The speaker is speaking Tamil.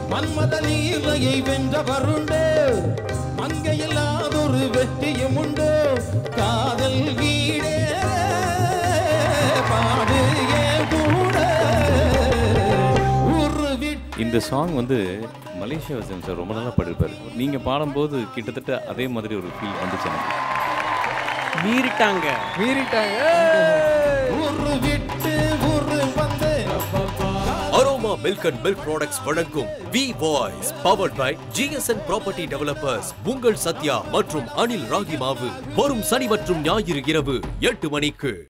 மன்மத நீரையை வென்றவருண்டு மங்கையில்லாதொரு வெற்றியும் உண்டு காதல் வீடே பாடு ஏன் கூட ஒரு விட்டு இந்த சாங் வந்து மலேசியா வசன் சார் ரொம்ப நல்லா பாடிருப்பாரு நீங்க பாடும்போது கிட்டத்தட்ட அதே மாதிரி ஒரு ஃபீல் வந்துச்சு எனக்கு மீறிட்டாங்க மீறிட்டாங்க ஒரு விட்டு ஒரு வந்து aroma milk and milk products வழங்கும் V voice powered by GSN property developers உங்கள் சத்யா மற்றும் அனில் ராகி மாவு வரும் சனி மற்றும் ஞாயிறு இரவு எட்டு மணிக்கு